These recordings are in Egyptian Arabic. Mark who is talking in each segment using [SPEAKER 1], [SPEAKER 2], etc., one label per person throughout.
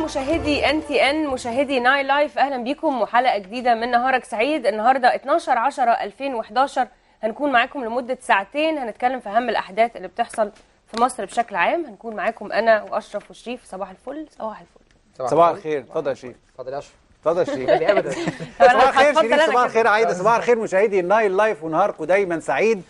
[SPEAKER 1] مشاهدي ان تي ان مشاهدي ناي لايف اهلا بيكم وحلقه جديده من نهارك سعيد النهارده 12 10 2011 هنكون معاكم لمده ساعتين هنتكلم في اهم الاحداث اللي بتحصل في مصر بشكل عام هنكون معاكم انا واشرف وشريف صباح الفل صباح الفل
[SPEAKER 2] صباح الخير اتفضل يا شريف
[SPEAKER 3] اتفضل يا اشرف
[SPEAKER 2] اتفضل يا شريف
[SPEAKER 3] يعني ابدا
[SPEAKER 2] صباح الخير
[SPEAKER 1] هتفضل
[SPEAKER 2] شريف
[SPEAKER 1] أنا
[SPEAKER 2] صباح
[SPEAKER 1] كده.
[SPEAKER 2] الخير عايده صباح الخير مشاهدي النايل لايف ونهاركم دايما سعيد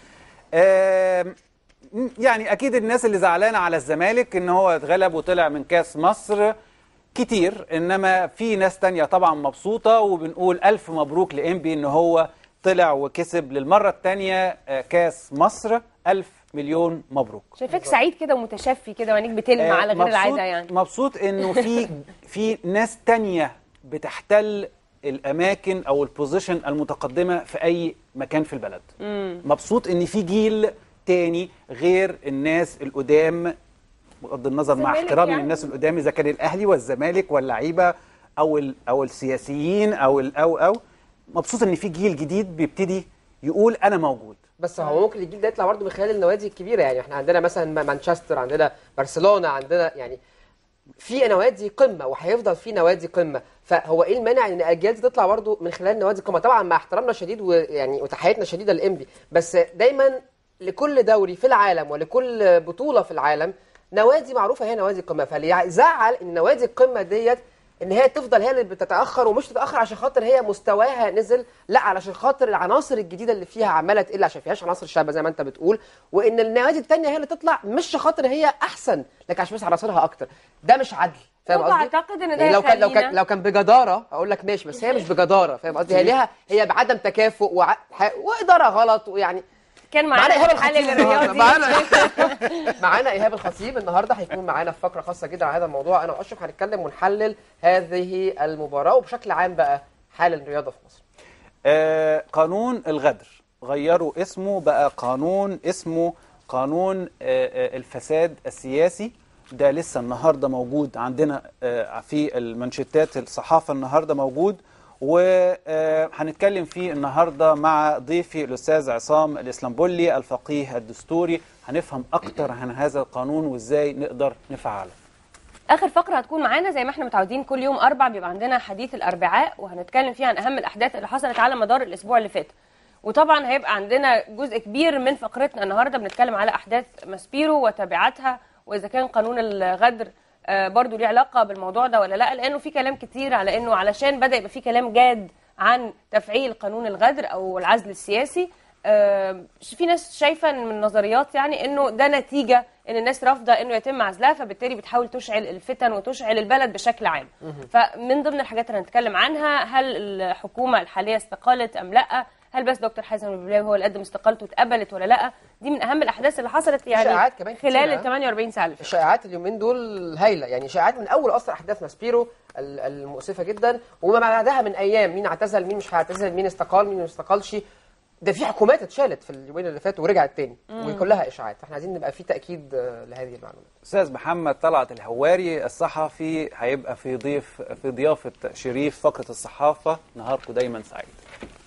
[SPEAKER 2] آم، يعني اكيد الناس اللي زعلانه على الزمالك ان هو اتغلب وطلع من كاس مصر كتير انما في ناس تانية طبعا مبسوطه وبنقول الف مبروك لانبي ان هو طلع وكسب للمره الثانيه كاس مصر الف مليون مبروك
[SPEAKER 1] شايفاك سعيد كده ومتشفي كده وعينيك بتلمع على غير
[SPEAKER 2] مبسوط-
[SPEAKER 1] العاده يعني
[SPEAKER 2] مبسوط انه في في ناس تانية بتحتل الاماكن او البوزيشن المتقدمه في اي مكان في البلد مبسوط ان في جيل تاني غير الناس القدام بغض النظر مع
[SPEAKER 1] الزمالك
[SPEAKER 2] احترامي
[SPEAKER 1] يعني.
[SPEAKER 2] للناس القدام اذا كان الاهلي والزمالك واللعيبه او ال او السياسيين او ال او او مبسوط ان في جيل جديد بيبتدي يقول انا موجود
[SPEAKER 3] بس هو ممكن الجيل ده يطلع برضه من خلال النوادي الكبيره يعني احنا عندنا مثلا مانشستر عندنا برشلونه عندنا يعني في نوادي قمه وهيفضل في نوادي قمه فهو ايه المانع ان اجيال دي تطلع برضه من خلال نوادي القمه طبعا مع احترامنا الشديد ويعني وتحياتنا الشديده للانبي بس دايما لكل دوري في العالم ولكل بطوله في العالم نوادي معروفه هي نوادي القمه فاللي يزعل ان نوادي القمه ديت ان هي تفضل هي اللي بتتاخر ومش تتاخر عشان خاطر هي مستواها نزل لا علشان خاطر العناصر الجديده اللي فيها عماله تقل عشان فيهاش عناصر شابه زي ما انت بتقول وان النوادي الثانيه هي اللي تطلع مش عشان خاطر هي احسن لكن عشان بس عناصرها اكتر ده مش عدل فاهم قصدي؟
[SPEAKER 1] وبعتقد ان ده
[SPEAKER 3] يعني لو كان لو
[SPEAKER 1] هيخلينا-
[SPEAKER 3] كان لو كان بجداره اقول لك ماشي بس هي مش بجداره فاهم قصدي؟ هي ليها هي بعدم تكافؤ وع... ح- واداره غلط ويعني
[SPEAKER 1] كان
[SPEAKER 3] معانا
[SPEAKER 1] معانا
[SPEAKER 3] ايهاب
[SPEAKER 1] الحلل
[SPEAKER 3] الخطيب النهارده
[SPEAKER 1] الرياضي
[SPEAKER 3] معانا معانا ايهاب الخطيب النهارده هيكون معانا في فقره خاصه جدا على هذا الموضوع انا واشرف هنتكلم ونحلل هذه المباراه وبشكل عام بقى حال الرياضه في مصر
[SPEAKER 2] آه، قانون الغدر غيروا اسمه بقى قانون اسمه قانون آه، آه، الفساد السياسي ده لسه النهارده موجود عندنا آه، في المانشيتات الصحافه النهارده موجود وهنتكلم فيه النهارده مع ضيفي الاستاذ عصام الاسلامبولي الفقيه الدستوري هنفهم اكتر عن هذا القانون وازاي نقدر نفعله
[SPEAKER 1] اخر فقره هتكون معانا زي ما احنا متعودين كل يوم اربع بيبقى عندنا حديث الاربعاء وهنتكلم فيه عن اهم الاحداث اللي حصلت على مدار الاسبوع اللي فات وطبعا هيبقى عندنا جزء كبير من فقرتنا النهارده بنتكلم على احداث ماسبيرو وتبعاتها واذا كان قانون الغدر آه، برضو ليه علاقه بالموضوع ده ولا لا لانه في كلام كتير على انه علشان بدا يبقى في كلام جاد عن تفعيل قانون الغدر او العزل السياسي آه، في ناس شايفه إن من النظريات يعني انه ده نتيجه ان الناس رافضه انه يتم عزلها فبالتالي بتحاول تشعل الفتن وتشعل البلد بشكل عام فمن ضمن الحاجات اللي هنتكلم عنها هل الحكومه الحاليه استقالت ام لا هل بس دكتور حازم البلاوي هو اللي قدم استقالته اتقبلت ولا لا دي من اهم الاحداث اللي حصلت يعني
[SPEAKER 3] شائعات كمان كتير،
[SPEAKER 1] خلال
[SPEAKER 3] ها؟
[SPEAKER 1] ال 48 ساعه اللي فاتوا
[SPEAKER 3] الشائعات اليومين دول هايله يعني شائعات من اول اصلا احداث ماسبيرو ال- المؤسفه جدا وما بعدها من ايام مين اعتزل مين مش هيعتزل مين استقال مين ما استقالش ده في حكومات اتشالت في اليومين اللي فاتوا ورجعت تاني وكلها اشاعات فاحنا عايزين نبقى في تاكيد آه، لهذه المعلومات
[SPEAKER 2] استاذ محمد طلعت الهواري الصحفي هيبقى في ضيف في ضيافه شريف فقره الصحافه نهاركم دايما سعيد